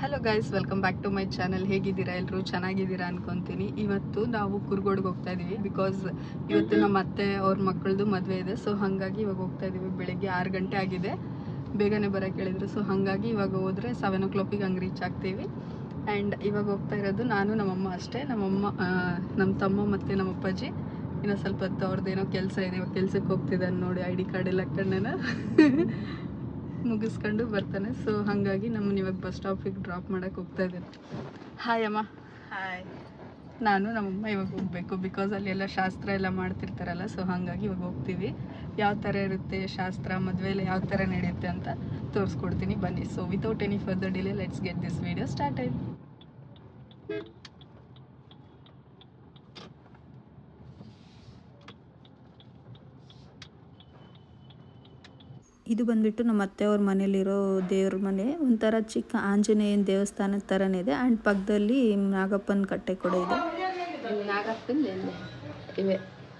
Hello guys welcome back to my channel ಹೇಗಿದ್ದೀರಾ ಎಲ್ಲರೂ ಚೆನ್ನಾಗಿದ್ದೀರಾ ಅನ್ಕೊಂತೀನಿ ಇವತ್ತು ನಾವು ಕುರ್ಗೋಡ್ಗೆ ಹೋಗ್ತಾ ಇದೀವಿ ಬಿಕಾಸ್ ಇವತ್ತು ನಮ್ಮ ಅತ್ತೆ ಅವ್ರ ಮಕ್ಕಳದು ಮದುವೆ ಇದೆ ಸೊ ಹಾಗಾಗಿ ಇವಾಗ ಹೋಗ್ತಾ ಇದೀವಿ ಬೆಳಿಗ್ಗೆ ಆರು ಗಂಟೆ ಆಗಿದೆ ಬೇಗನೆ ಬರೋಕ್ಕೆ ಹೇಳಿದ್ರು ಸೊ ಹಾಗಾಗಿ ಇವಾಗ ಹೋದರೆ ಸೆವೆನ್ ಓ ಕ್ಲಾಕಿಗೆ ಹಂಗೆ ರೀಚ್ ಆಗ್ತೀವಿ ಆ್ಯಂಡ್ ಇವಾಗ ಹೋಗ್ತಾ ಇರೋದು ನಾನು ನಮ್ಮಮ್ಮ ಅಷ್ಟೇ ನಮ್ಮಮ್ಮ ಆ, ನಮ್ಮ ತಮ್ಮ ಮತ್ತು ನಮ್ಮ ಅಪ್ಪಾಜಿ ಇನ್ನೂ ಸ್ವಲ್ಪ ಹೊತ್ತು ಅವ್ರದ್ದೇನೋ ಕೆಲಸ ಇದೆ ಇವಾಗ ಕೆಲ್ಸಕ್ಕೆ ಹೋಗ್ತಿದ್ದಾನೆ ನೋಡಿ ಐ ಡಿ ಕಾರ್ಡ್ ಎಲ್ಲ ಕಣ್ಣನ ಮುಗಿಸ್ಕೊಂಡು ಬರ್ತಾನೆ ಸೊ ಹಾಗಾಗಿ ನಮ್ಮನ್ನ ಇವಾಗ ಬಸ್ ಸ್ಟಾಪಿಗೆ ಡ್ರಾಪ್ ಮಾಡಕ್ಕೆ ಹೋಗ್ತಾ ಇದ್ದೇನೆ ಹಾಯ್ ಅಮ್ಮ ಹಾಯ್ ನಾನು ನಮ್ಮಮ್ಮ ಇವಾಗ ಹೋಗಬೇಕು ಬಿಕಾಸ್ ಅಲ್ಲಿ ಎಲ್ಲ ಶಾಸ್ತ್ರ ಎಲ್ಲ ಮಾಡ್ತಿರ್ತಾರಲ್ಲ ಸೊ ಹಾಗಾಗಿ ಇವಾಗ ಹೋಗ್ತೀವಿ ಯಾವ ಥರ ಇರುತ್ತೆ ಶಾಸ್ತ್ರ ಮದುವೆ ಎಲ್ಲ ಯಾವ ಥರ ನಡೆಯುತ್ತೆ ಅಂತ ತೋರಿಸ್ಕೊಡ್ತೀನಿ ಬನ್ನಿ so without any further delay let's get this video start ಆಯ್ತು ಇದು ಬಂದ್ಬಿಟ್ಟು ನಮ್ಮ ಅತ್ತೆಯವ್ರ ಮನೇಲಿರೋ ದೇವ್ರ ಮನೆ ಒಂಥರ ಚಿಕ್ಕ ಆಂಜನೇಯನ ದೇವಸ್ಥಾನದ ಥರನೇ ಇದೆ ಆ್ಯಂಡ್ ಪಕ್ಕದಲ್ಲಿ ನಾಗಪ್ಪನ ಕಟ್ಟೆ ಕೂಡ ಇದೆ ಇವೆ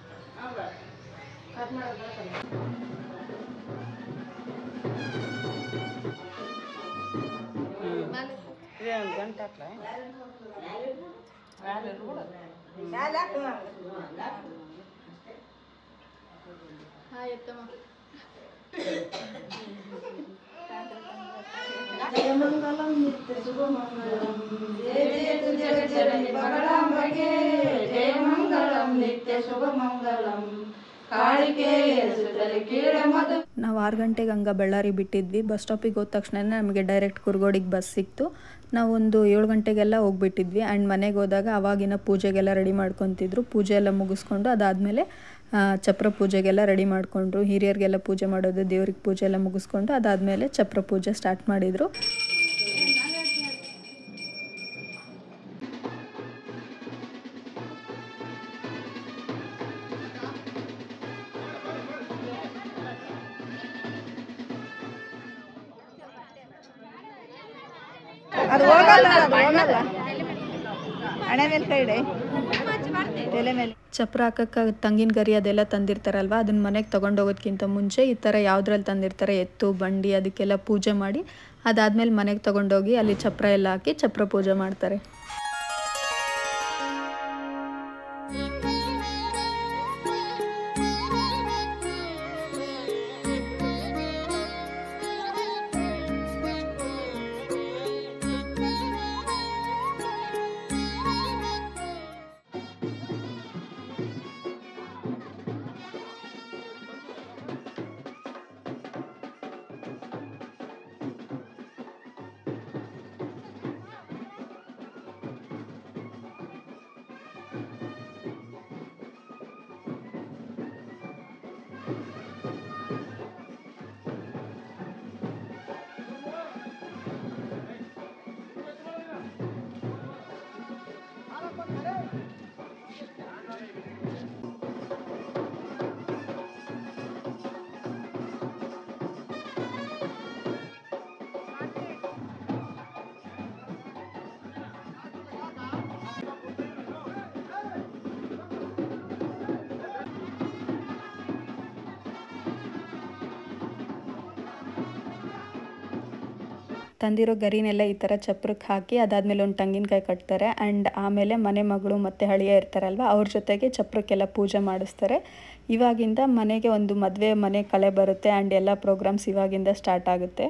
ಹಾಯ್ ಅತ್ತಮ್ಮ ನಾವು ಆರು ಗಂಟೆಗೆ ಹಂಗ ಬಳ್ಳಾರಿ ಬಿಟ್ಟಿದ್ವಿ ಬಸ್ ಸ್ಟಾಪಿಗೆ ಹೋದ ತಕ್ಷಣ ನಮಗೆ ಡೈರೆಕ್ಟ್ ಕುರ್ಗೋಡಿಗೆ ಬಸ್ ಸಿಕ್ತು ನಾವೊಂದು ಏಳು ಗಂಟೆಗೆಲ್ಲ ಹೋಗ್ಬಿಟ್ಟಿದ್ವಿ ಆ್ಯಂಡ್ ಮನೆಗೆ ಹೋದಾಗ ಅವಾಗಿನ ಪೂಜೆಗೆಲ್ಲ ರೆಡಿ ಮಾಡ್ಕೊತಿದ್ರು ಪೂಜೆ ಎಲ್ಲ ಮುಗಿಸ್ಕೊಂಡು ಅದಾದಮೇಲೆ ಚಪ್ರ ಪೂಜೆಗೆಲ್ಲ ರೆಡಿ ಮಾಡಿಕೊಂಡ್ರು ಹಿರಿಯರಿಗೆಲ್ಲ ಪೂಜೆ ಮಾಡೋದು ದೇವ್ರಿಗೆ ಪೂಜೆ ಎಲ್ಲ ಮುಗಿಸ್ಕೊಂಡು ಅದಾದಮೇಲೆ ಚಪ್ರ ಪೂಜೆ ಸ್ಟಾರ್ಟ್ ಮಾಡಿದರು ಅದು ಹೋಗಲ್ಲ ಅದು ಹೋಗಲ್ಲ ಹಣೆ ಮೇಲೆ ಕೈ ಇಡೆ ತಲೆ ಮೇಲೆ ಚಪ್ರ ಹಾಕಕ್ಕೆ ತಂಗಿನ ಗರಿ ಅದೆಲ್ಲ ತಂದಿರ್ತಾರಲ್ವ ಅದನ್ನ ಮನೆಗೆ ತೊಗೊಂಡೋಗೋದ್ಕಿಂತ ಮುಂಚೆ ಈ ಥರ ಯಾವುದ್ರಲ್ಲಿ ತಂದಿರ್ತಾರೆ ಎತ್ತು ಬಂಡಿ ಅದಕ್ಕೆಲ್ಲ ಪೂಜೆ ಮಾಡಿ ಅದಾದಮೇಲೆ ಮನೆಗೆ ತೊಗೊಂಡೋಗಿ ಅಲ್ಲಿ ಚಪ್ರ ಎಲ್ಲ ಹಾಕಿ ಚಪ್ರ ಪೂಜೆ ಮಾಡ್ತಾರೆ ತಂದಿರೋ ಗರಿನೆಲ್ಲ ಈ ಥರ ಚಪ್ರಕ್ಕೆ ಹಾಕಿ ಅದಾದಮೇಲೆ ಒಂದು ತೆಂಗಿನಕಾಯಿ ಕಟ್ತಾರೆ ಆ್ಯಂಡ್ ಆಮೇಲೆ ಮನೆ ಮಗಳು ಮತ್ತು ಹಳಿಯ ಇರ್ತಾರಲ್ವ ಅವ್ರ ಜೊತೆಗೆ ಚಪ್ರಕ್ಕೆಲ್ಲ ಪೂಜೆ ಮಾಡಿಸ್ತಾರೆ ಇವಾಗಿಂದ ಮನೆಗೆ ಒಂದು ಮದುವೆ ಮನೆ ಕಳೆ ಬರುತ್ತೆ ಆ್ಯಂಡ್ ಎಲ್ಲ ಪ್ರೋಗ್ರಾಮ್ಸ್ ಇವಾಗಿಂದ ಸ್ಟಾರ್ಟ್ ಆಗುತ್ತೆ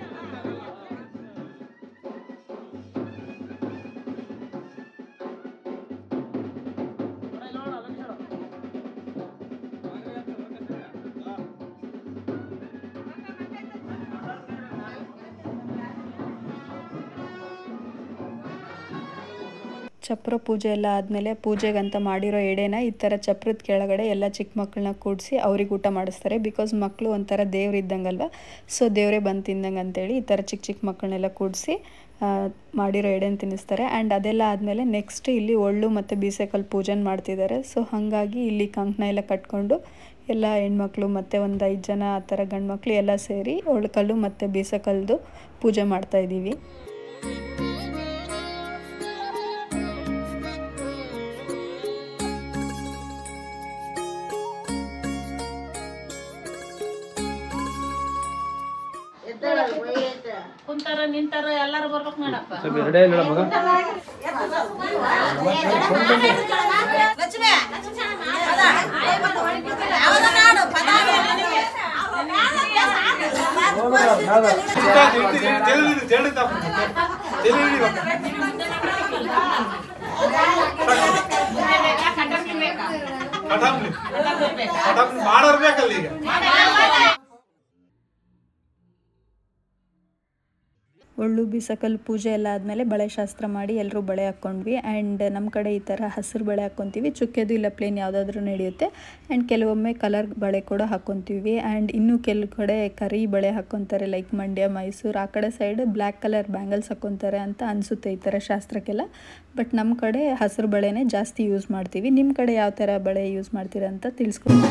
ಚಪ್ರ ಪೂಜೆ ಎಲ್ಲ ಆದಮೇಲೆ ಪೂಜೆಗಂತ ಮಾಡಿರೋ ಎಡೆನ ಈ ಥರ ಚಪ್ರದ ಕೆಳಗಡೆ ಎಲ್ಲ ಚಿಕ್ಕ ಮಕ್ಕಳನ್ನ ಕೂಡಿಸಿ ಅವ್ರಿಗೆ ಊಟ ಮಾಡಿಸ್ತಾರೆ ಬಿಕಾಸ್ ಮಕ್ಕಳು ಒಂಥರ ದೇವ್ರು ಇದ್ದಂಗಲ್ವ ಸೊ ದೇವರೇ ಬಂದು ತಿಂದಂಗೆ ಅಂತೇಳಿ ಈ ಥರ ಚಿಕ್ಕ ಚಿಕ್ಕ ಮಕ್ಕಳನ್ನೆಲ್ಲ ಕೂಡಿಸಿ ಮಾಡಿರೋ ಎಡೆನ ತಿನ್ನಿಸ್ತಾರೆ ಆ್ಯಂಡ್ ಅದೆಲ್ಲ ಆದಮೇಲೆ ನೆಕ್ಸ್ಟ್ ಇಲ್ಲಿ ಒಳ್ಳು ಮತ್ತು ಬೀಸೆಕಲ್ಲು ಪೂಜೆನ ಮಾಡ್ತಿದ್ದಾರೆ ಸೊ ಹಾಗಾಗಿ ಇಲ್ಲಿ ಕಂಕಣ ಎಲ್ಲ ಕಟ್ಕೊಂಡು ಎಲ್ಲ ಹೆಣ್ಮಕ್ಳು ಮತ್ತು ಒಂದು ಐದು ಜನ ಆ ಥರ ಗಂಡು ಮಕ್ಕಳು ಎಲ್ಲ ಸೇರಿ ಒಳ್ಕಲ್ಲು ಮತ್ತು ಬೀಸಕಲ್ದು ಪೂಜೆ ಮಾಡ್ತಾ ಇದ್ದೀವಿ ಕುಂತಾರ ನಿಂತಾರ ಎಲ್ಲಾರು ಬರ್ಬೇಕು ನೋಡಪ್ಪ ಮಾಡೋರ್ ಬೇಕಲ್ಲ ಈಗ ಒಳ್ಳು ಬಿಸಕಲ್ ಪೂಜೆ ಎಲ್ಲ ಆದಮೇಲೆ ಬಳೆ ಶಾಸ್ತ್ರ ಮಾಡಿ ಎಲ್ಲರೂ ಬಳೆ ಹಾಕ್ಕೊಂಡ್ವಿ ಆ್ಯಂಡ್ ನಮ್ಮ ಕಡೆ ಈ ಥರ ಹಸಿರು ಬಳೆ ಹಾಕ್ಕೊತೀವಿ ಚುಕ್ಕೆದು ಇಲ್ಲ ಪ್ಲೇನ್ ಯಾವುದಾದ್ರೂ ನಡೆಯುತ್ತೆ ಆ್ಯಂಡ್ ಕೆಲವೊಮ್ಮೆ ಕಲರ್ ಬಳೆ ಕೂಡ ಹಾಕ್ಕೊತೀವಿ ಆ್ಯಂಡ್ ಇನ್ನೂ ಕೆಲವು ಕಡೆ ಕರಿ ಬಳೆ ಹಾಕ್ಕೊತಾರೆ ಲೈಕ್ ಮಂಡ್ಯ ಮೈಸೂರು ಆ ಕಡೆ ಸೈಡ್ ಬ್ಲ್ಯಾಕ್ ಕಲರ್ ಬ್ಯಾಂಗಲ್ಸ್ ಹಾಕ್ಕೊತಾರೆ ಅಂತ ಅನಿಸುತ್ತೆ ಈ ಥರ ಶಾಸ್ತ್ರಕ್ಕೆಲ್ಲ ಬಟ್ ನಮ್ಮ ಕಡೆ ಹಸಿರು ಬಳೆನೇ ಜಾಸ್ತಿ ಯೂಸ್ ಮಾಡ್ತೀವಿ ನಿಮ್ಮ ಕಡೆ ಯಾವ ಥರ ಬಳೆ ಯೂಸ್ ಮಾಡ್ತೀರಾ ಅಂತ ತಿಳಿಸ್ಕೊಡ್ತೀನಿ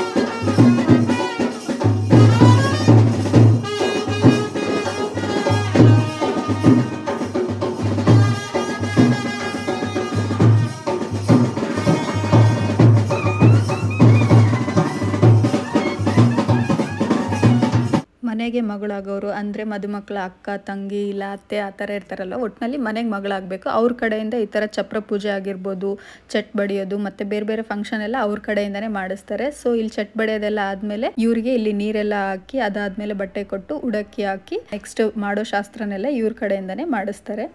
ಮನೆಗೆ ಮಗಳಾಗೋರು ಅಂದರೆ ಮದುಮಕ್ಕಳ ಅಕ್ಕ ತಂಗಿ ಇಲ್ಲ ಅತ್ತೆ ಆ ಥರ ಇರ್ತಾರಲ್ಲ ಒಟ್ಟಿನಲ್ಲಿ ಮನೆಗೆ ಮಗಳಾಗಬೇಕು ಅವ್ರ ಕಡೆಯಿಂದ ಈ ಥರ ಚಪ್ರ ಪೂಜೆ ಆಗಿರ್ಬೋದು ಚಟ್ ಬಡಿಯೋದು ಮತ್ತು ಬೇರೆ ಬೇರೆ ಫಂಕ್ಷನ್ ಎಲ್ಲ ಅವ್ರ ಕಡೆಯಿಂದನೇ ಮಾಡಿಸ್ತಾರೆ ಸೊ ಇಲ್ಲಿ ಚಟ್ ಬಡಿಯೋದೆಲ್ಲ ಆದಮೇಲೆ ಇವರಿಗೆ ಇಲ್ಲಿ ನೀರೆಲ್ಲ ಹಾಕಿ ಅದಾದಮೇಲೆ ಬಟ್ಟೆ ಕೊಟ್ಟು ಉಡಕ್ಕಿ ಹಾಕಿ ನೆಕ್ಸ್ಟ್ ಮಾಡೋ ಶಾಸ್ತ್ರನೆಲ್ಲ ಇವ್ರ ಕಡೆಯಿಂದನೇ ಮಾಡಿಸ್ತಾರೆ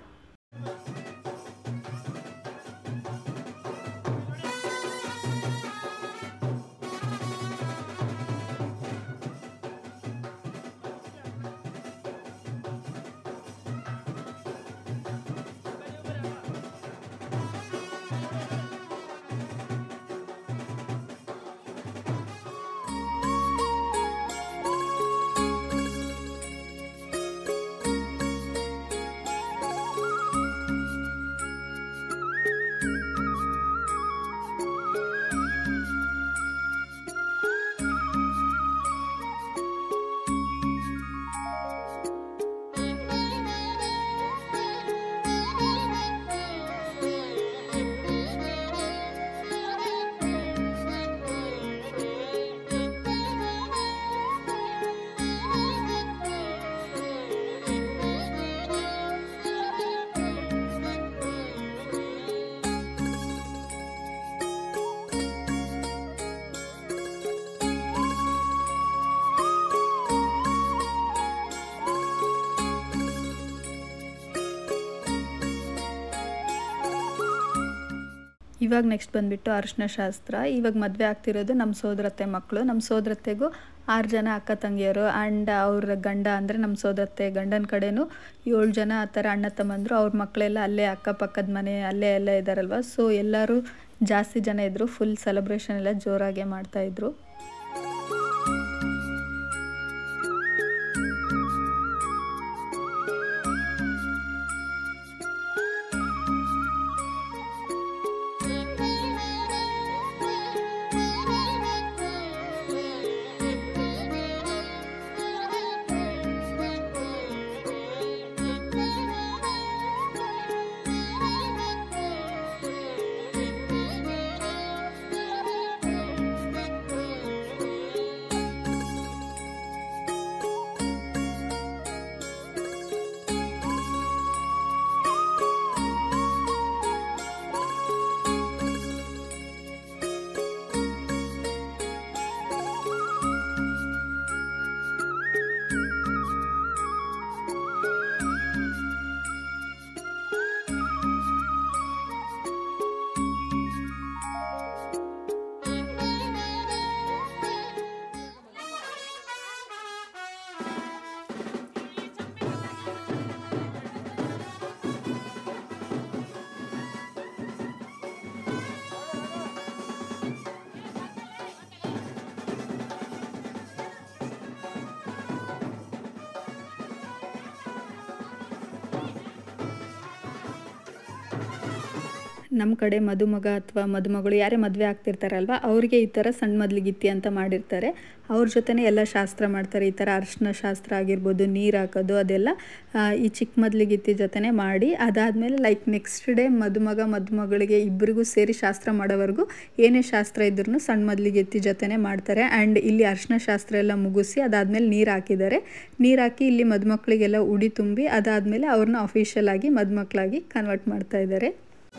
ಇವಾಗ ನೆಕ್ಸ್ಟ್ ಬಂದುಬಿಟ್ಟು ಅರಿಶಿನ ಶಾಸ್ತ್ರ ಇವಾಗ ಮದುವೆ ಆಗ್ತಿರೋದು ನಮ್ಮ ಸೋದರತ್ತೆ ಮಕ್ಕಳು ನಮ್ಮ ಸೋದರತ್ತೆಗೂ ಆರು ಜನ ಅಕ್ಕ ತಂಗಿಯರು ಆ್ಯಂಡ್ ಅವ್ರ ಗಂಡ ಅಂದರೆ ನಮ್ಮ ಸೋದರತ್ತೆ ಗಂಡನ ಕಡೆನೂ ಏಳು ಜನ ಆ ಥರ ಅಣ್ಣ ತಮ್ಮಂದರು ಅವ್ರ ಮಕ್ಕಳೆಲ್ಲ ಅಲ್ಲೇ ಅಕ್ಕಪಕ್ಕದ ಮನೆ ಅಲ್ಲೇ ಎಲ್ಲ ಇದ್ದಾರಲ್ವ ಸೊ ಎಲ್ಲರೂ ಜಾಸ್ತಿ ಜನ ಇದ್ದರು ಫುಲ್ ಸೆಲೆಬ್ರೇಷನ್ ಎಲ್ಲ ಜೋರಾಗೆ ಮಾಡ್ತಾಯಿದ್ರು ನಮ್ಮ ಕಡೆ ಮದುಮಗ ಅಥವಾ ಮದುಮಗಳು ಯಾರೇ ಮದುವೆ ಆಗ್ತಿರ್ತಾರಲ್ವ ಅವ್ರಿಗೆ ಈ ಥರ ಸಣ್ಣ ಮದ್ಲಿಗಿತ್ತಿ ಅಂತ ಮಾಡಿರ್ತಾರೆ ಅವ್ರ ಜೊತೆನೇ ಎಲ್ಲ ಶಾಸ್ತ್ರ ಮಾಡ್ತಾರೆ ಈ ಥರ ಅರ್ಶಿನ ಶಾಸ್ತ್ರ ಆಗಿರ್ಬೋದು ನೀರು ಹಾಕೋದು ಅದೆಲ್ಲ ಆ, ಈ ಚಿಕ್ಕ ಮದ್ಲಿಗಿತ್ತಿ ಜೊತೆನೇ ಮಾಡಿ ಅದಾದಮೇಲೆ ಲೈಕ್ ನೆಕ್ಸ್ಟ್ ಡೇ ಮದುಮಗ ಮದುಮಗಳಿಗೆ ಇಬ್ಬರಿಗೂ ಸೇರಿ ಶಾಸ್ತ್ರ ಮಾಡೋವರೆಗೂ ಏನೇ ಶಾಸ್ತ್ರ ಇದ್ರೂ ಸಣ್ಣ ಮದ್ಲಿಗಿತ್ತಿ ಜೊತೆನೇ ಮಾಡ್ತಾರೆ ಆ್ಯಂಡ್ ಇಲ್ಲಿ ಅರ್ಶಿನ ಶಾಸ್ತ್ರ ಎಲ್ಲ ಮುಗಿಸಿ ಅದಾದಮೇಲೆ ನೀರು ಹಾಕಿದ್ದಾರೆ ನೀರು ಹಾಕಿ ಇಲ್ಲಿ ಮದುಮಕ್ಕಳಿಗೆಲ್ಲ ಉಡಿ ತುಂಬಿ ಅದಾದಮೇಲೆ ಅವ್ರನ್ನ ಅಫಿಷಿಯಲ್ ಆಗಿ ಮದುಮಕ್ಕಳಾಗಿ ಕನ್ವರ್ಟ್ ಮಾಡ್ತಾ ಇದ್ದಾರೆ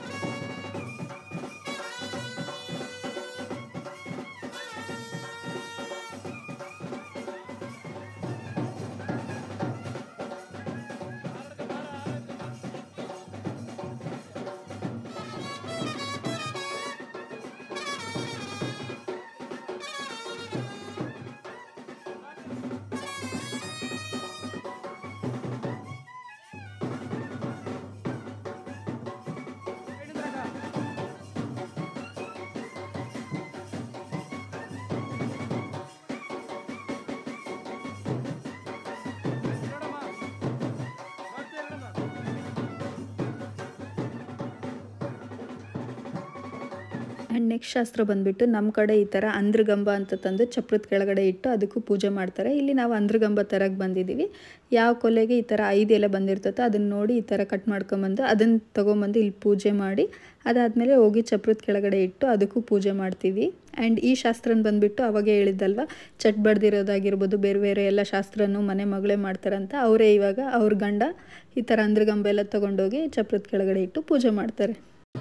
ಆ್ಯಂಡ್ ನೆಕ್ಸ್ಟ್ ಶಾಸ್ತ್ರ ಬಂದುಬಿಟ್ಟು ನಮ್ಮ ಕಡೆ ಈ ಥರ ಅಂದ್ರಗಂಬ ಅಂತ ತಂದು ಚಪ್ರದ ಕೆಳಗಡೆ ಇಟ್ಟು ಅದಕ್ಕೂ ಪೂಜೆ ಮಾಡ್ತಾರೆ ಇಲ್ಲಿ ನಾವು ಅಂದ್ರಗಂಬ ತರಕ್ಕೆ ಬಂದಿದ್ದೀವಿ ಯಾವ ಕೊಲೆಗೆ ಈ ಥರ ಐದು ಎಲೆ ಬಂದಿರ್ತೈತೆ ಅದನ್ನು ನೋಡಿ ಈ ಥರ ಕಟ್ ಮಾಡ್ಕೊಂಬಂದು ಅದನ್ನು ತೊಗೊಂಬಂದು ಇಲ್ಲಿ ಪೂಜೆ ಮಾಡಿ ಅದಾದಮೇಲೆ ಹೋಗಿ ಚಪ್ರದ ಕೆಳಗಡೆ ಇಟ್ಟು ಅದಕ್ಕೂ ಪೂಜೆ ಮಾಡ್ತೀವಿ ಆ್ಯಂಡ್ ಈ ಶಾಸ್ತ್ರನ ಬಂದುಬಿಟ್ಟು ಅವಾಗೇ ಹೇಳಿದ್ದಲ್ವ ಚಟ್ ಬಡ್ದಿರೋದಾಗಿರ್ಬೋದು ಬೇರೆ ಬೇರೆ ಎಲ್ಲ ಶಾಸ್ತ್ರನೂ ಮನೆ ಮಗಳೇ ಮಾಡ್ತಾರಂತ ಅವರೇ ಇವಾಗ ಅವ್ರ ಗಂಡ ಈ ಥರ ಅಂದ್ರಗಂಬ ಎಲ್ಲ ತೊಗೊಂಡೋಗಿ ಚಪ್ರದ ಕೆಳಗಡೆ ಇಟ್ಟು ಪೂಜೆ ಮಾಡ್ತಾರೆ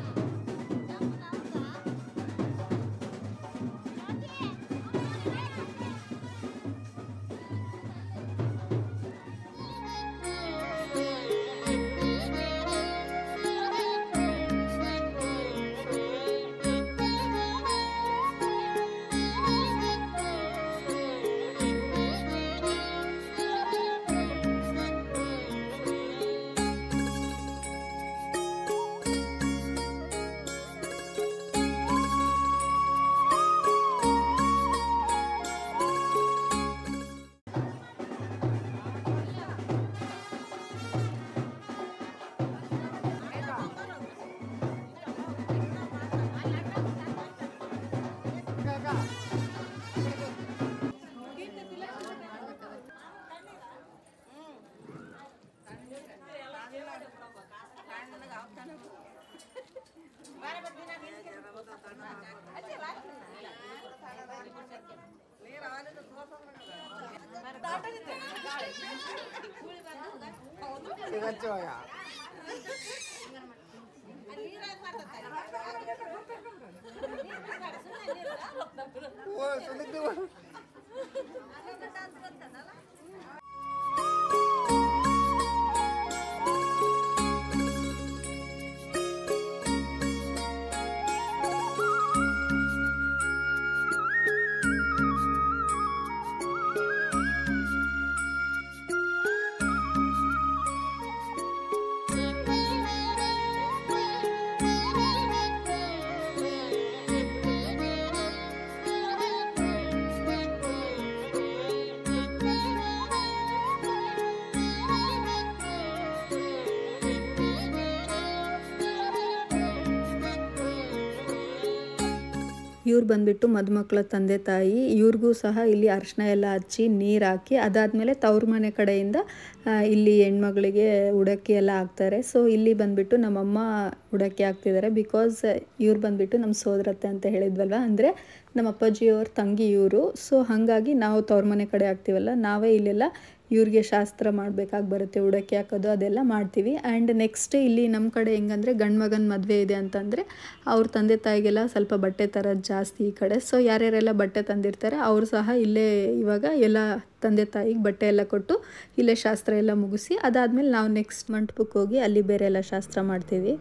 ಇವ್ರು ಬಂದ್ಬಿಟ್ಟು ಮದುಮಕ್ಕಳ ತಂದೆ ತಾಯಿ ಇವ್ರಿಗೂ ಸಹ ಇಲ್ಲಿ ಅರಿಶಿನ ಎಲ್ಲ ಹಚ್ಚಿ ನೀರು ಹಾಕಿ ಅದಾದಮೇಲೆ ತವ್ರ ಮನೆ ಕಡೆಯಿಂದ ಆ, ಇಲ್ಲಿ ಹೆಣ್ಮಗಳಿಗೆ ಉಡಕ್ಕಿ ಎಲ್ಲ ಹಾಕ್ತಾರೆ ಸೊ ಇಲ್ಲಿ ಬಂದ್ಬಿಟ್ಟು ನಮ್ಮಮ್ಮ ಉಡಕ್ಕಿ ಹಾಕ್ತಿದ್ದಾರೆ ಬಿಕಾಸ್ ಇವ್ರು ಬಂದ್ಬಿಟ್ಟು ನಮ್ಮ ಸೋದರತ್ತೆ ಅಂತ ಹೇಳಿದ್ವಲ್ವ ಅಂದರೆ ನಮ್ಮ ಅಪ್ಪಾಜಿಯವ್ರ ತಂಗಿ ಇವರು ಸೊ ಹಾಗಾಗಿ ನಾವು ತವ್ರ ಮನೆ ಕಡೆ ಹಾಕ್ತೀವಲ್ಲ ನಾವೇ ಇಲ್ಲೆಲ್ಲ ಇವ್ರಿಗೆ ಶಾಸ್ತ್ರ ಮಾಡಬೇಕಾಗಿ ಬರುತ್ತೆ ಉಡಕ್ಕಿ ಹಾಕೋದು ಅದೆಲ್ಲ ಮಾಡ್ತೀವಿ ಆ್ಯಂಡ್ ನೆಕ್ಸ್ಟ್ ಇಲ್ಲಿ ನಮ್ಮ ಕಡೆ ಹೆಂಗಂದ್ರೆ ಗಂಡು ಮಗನ ಮದುವೆ ಇದೆ ಅಂತಂದರೆ ಅವ್ರ ತಂದೆ ತಾಯಿಗೆಲ್ಲ ಸ್ವಲ್ಪ ಬಟ್ಟೆ ತರೋದು ಜಾಸ್ತಿ ಈ ಕಡೆ ಸೊ ಯಾರ್ಯಾರೆಲ್ಲ ಬಟ್ಟೆ ತಂದಿರ್ತಾರೆ ಅವರು ಸಹ ಇಲ್ಲೇ ಇವಾಗ ಎಲ್ಲ ತಂದೆ ತಾಯಿಗೆ ಬಟ್ಟೆ ಎಲ್ಲ ಕೊಟ್ಟು ಇಲ್ಲೇ ಶಾಸ್ತ್ರ ಎಲ್ಲ ಮುಗಿಸಿ ಅದಾದಮೇಲೆ ನಾವು ನೆಕ್ಸ್ಟ್ ಮಂಟಪಕ್ಕೆ ಹೋಗಿ ಅಲ್ಲಿ ಬೇರೆ ಎಲ್ಲ ಶಾಸ್ತ್ರ ಮಾಡ್ತೀವಿ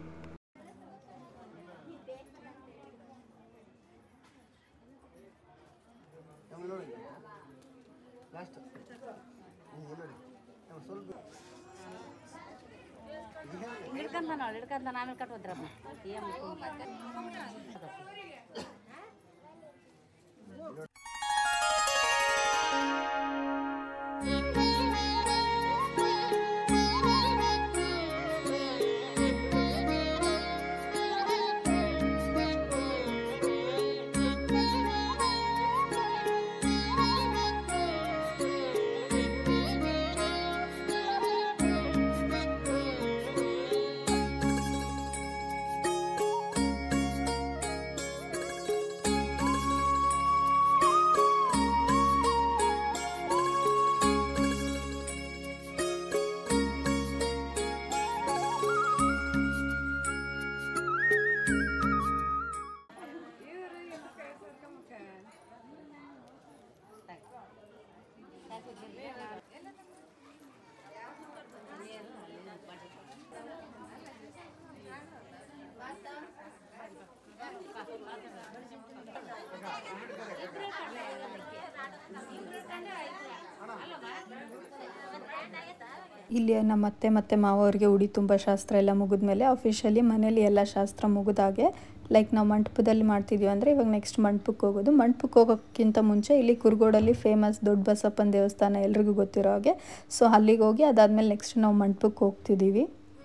ಹಿಡ್ಕಂತ ನೋಡಿ ಹಿಡ್ಕಂತ ಆಮೇಲೆ ಕಟ್ಟೋದ್ರಮ್ಮ ಏನ್ Thank you. ಇಲ್ಲಿ ನಮ್ಮ ಅತ್ತೆ ಮತ್ತು ಮಾವವ್ರಿಗೆ ಉಡಿ ತುಂಬ ಶಾಸ್ತ್ರ ಎಲ್ಲ ಮುಗಿದ್ಮೇಲೆ ಅಫಿಷಿಯಲಿ ಮನೇಲಿ ಎಲ್ಲ ಶಾಸ್ತ್ರ ಮುಗಿದಾಗೆ ಲೈಕ್ ನಾವು ಮಂಟಪದಲ್ಲಿ ಮಾಡ್ತಿದ್ವಿ ಅಂದರೆ ಇವಾಗ ನೆಕ್ಸ್ಟ್ ಮಂಟಪಕ್ಕೆ ಹೋಗೋದು ಮಂಟಪಕ್ಕೆ ಹೋಗೋಕ್ಕಿಂತ ಮುಂಚೆ ಇಲ್ಲಿ ಕುರ್ಗೋಡಲ್ಲಿ ಫೇಮಸ್ ದೊಡ್ಡ ಬಸಪ್ಪನ ದೇವಸ್ಥಾನ ಎಲ್ರಿಗೂ ಗೊತ್ತಿರೋ ಹಾಗೆ ಸೊ ಅಲ್ಲಿಗೆ ಹೋಗಿ ಅದಾದಮೇಲೆ ನೆಕ್ಸ್ಟ್ ನಾವು ಮಂಟಪಕ್ಕೆ ಹೋಗ್ತಿದ್ದೀವಿ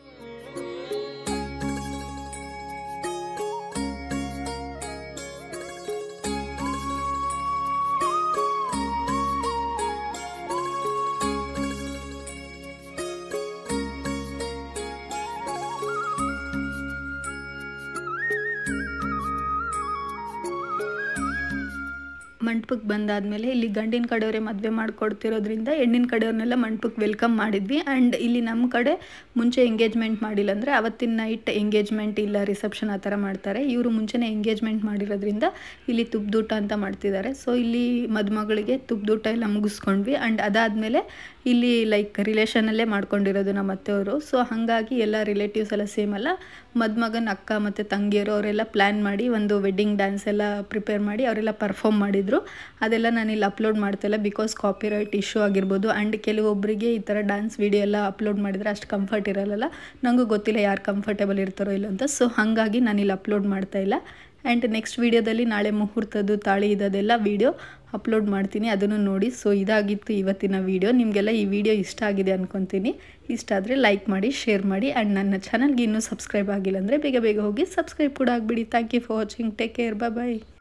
ಮಂಟಪಕ್ಕೆ ಬಂದಾದಮೇಲೆ ಇಲ್ಲಿ ಗಂಡಿನ ಕಡೆಯವರೇ ಮದುವೆ ಮಾಡಿಕೊಡ್ತಿರೋದ್ರಿಂದ ಹೆಣ್ಣಿನ ಕಡೆಯವ್ರನ್ನೆಲ್ಲ ಮಂಟಪಕ್ಕೆ ವೆಲ್ಕಮ್ ಮಾಡಿದ್ವಿ ಆ್ಯಂಡ್ ಇಲ್ಲಿ ನಮ್ಮ ಕಡೆ ಮುಂಚೆ ಎಂಗೇಜ್ಮೆಂಟ್ ಮಾಡಿಲ್ಲ ಅಂದರೆ ಅವತ್ತಿನ ನೈಟ್ ಎಂಗೇಜ್ಮೆಂಟ್ ಇಲ್ಲ ರಿಸೆಪ್ಷನ್ ಆ ಥರ ಮಾಡ್ತಾರೆ ಇವರು ಮುಂಚೆನೇ ಎಂಗೇಜ್ಮೆಂಟ್ ಮಾಡಿರೋದ್ರಿಂದ ಇಲ್ಲಿ ತುಪ್ಪದೂಟ ಅಂತ ಮಾಡ್ತಿದ್ದಾರೆ ಸೊ ಇಲ್ಲಿ ಮದುಮಗಳಿಗೆ ತುಪ್ಪದೂಟ ಎಲ್ಲ ಮುಗಿಸ್ಕೊಂಡ್ವಿ ಆ್ಯಂಡ್ ಅದಾದಮೇಲೆ ಇಲ್ಲಿ ಲೈಕ್ ರಿಲೇಷನಲ್ಲೇ ಮಾಡ್ಕೊಂಡಿರೋದು ನಮ್ಮ ಅತ್ತೆಯವರು ಸೊ ಹಾಗಾಗಿ ಎಲ್ಲ ರಿಲೇಟಿವ್ಸ್ ಎಲ್ಲ ಸೇಮ್ ಅಲ್ಲ ಮದುಮಗನ ಅಕ್ಕ ಮತ್ತು ತಂಗಿಯರು ಅವರೆಲ್ಲ ಪ್ಲ್ಯಾನ್ ಮಾಡಿ ಒಂದು ವೆಡ್ಡಿಂಗ್ ಡ್ಯಾನ್ಸ್ ಎಲ್ಲ ಪ್ರಿಪೇರ್ ಮಾಡಿ ಅವರೆಲ್ಲ ಪರ್ಫಾರ್ಮ್ ಮಾಡಿದರು ಅದೆಲ್ಲ ನಾನು ಇಲ್ಲಿ ಅಪ್ಲೋಡ್ ಮಾಡ್ತಿಲ್ಲ ಬಿಕಾಸ್ ಕಾಪಿರೈಟ್ ಇಶ್ಯೂ ಆಗಿರ್ಬೋದು ಆ್ಯಂಡ್ ಕೆಲವೊಬ್ಬರಿಗೆ ಈ ಥರ ಡ್ಯಾನ್ಸ್ ವಿಡಿಯೋ ಎಲ್ಲ ಅಪ್ಲೋಡ್ ಮಾಡಿದರೆ ಅಷ್ಟು ಕಂಫರ್ಟ್ ಇರಲ್ಲ ನನಗೂ ಗೊತ್ತಿಲ್ಲ ಯಾರು ಕಂಫರ್ಟೇಬಲ್ ಇರ್ತಾರೋ ಇಲ್ಲ ಅಂತ ಸೊ ಹಾಗಾಗಿ ನಾನು ಇಲ್ಲಿ ಅಪ್ಲೋಡ್ ಮಾಡ್ತಾ ಇಲ್ಲ ಆ್ಯಂಡ್ ನೆಕ್ಸ್ಟ್ ವೀಡಿಯೋದಲ್ಲಿ ನಾಳೆ ಮುಹೂರ್ತದ್ದು ತಾಳಿ ಇದದೆಲ್ಲ ವೀಡಿಯೋ ಅಪ್ಲೋಡ್ ಮಾಡ್ತೀನಿ ಅದನ್ನು ನೋಡಿ ಸೊ ಇದಾಗಿತ್ತು ಇವತ್ತಿನ ವೀಡಿಯೋ ನಿಮಗೆಲ್ಲ ಈ ವಿಡಿಯೋ ಇಷ್ಟ ಆಗಿದೆ ಅಂದ್ಕೊತೀನಿ ಇಷ್ಟ ಆದರೆ ಲೈಕ್ ಮಾಡಿ ಶೇರ್ ಮಾಡಿ ಆ್ಯಂಡ್ ನನ್ನ ಚಾನಲ್ಗೆ ಇನ್ನೂ ಸಬ್ಸ್ಕ್ರೈಬ್ ಆಗಿಲ್ಲ ಅಂದರೆ ಬೇಗ ಬೇಗ ಹೋಗಿ ಸಬ್ಸ್ಕ್ರೈಬ್ ಕೂಡ ಆಗಿಬಿಡಿ thank you for watching take care bye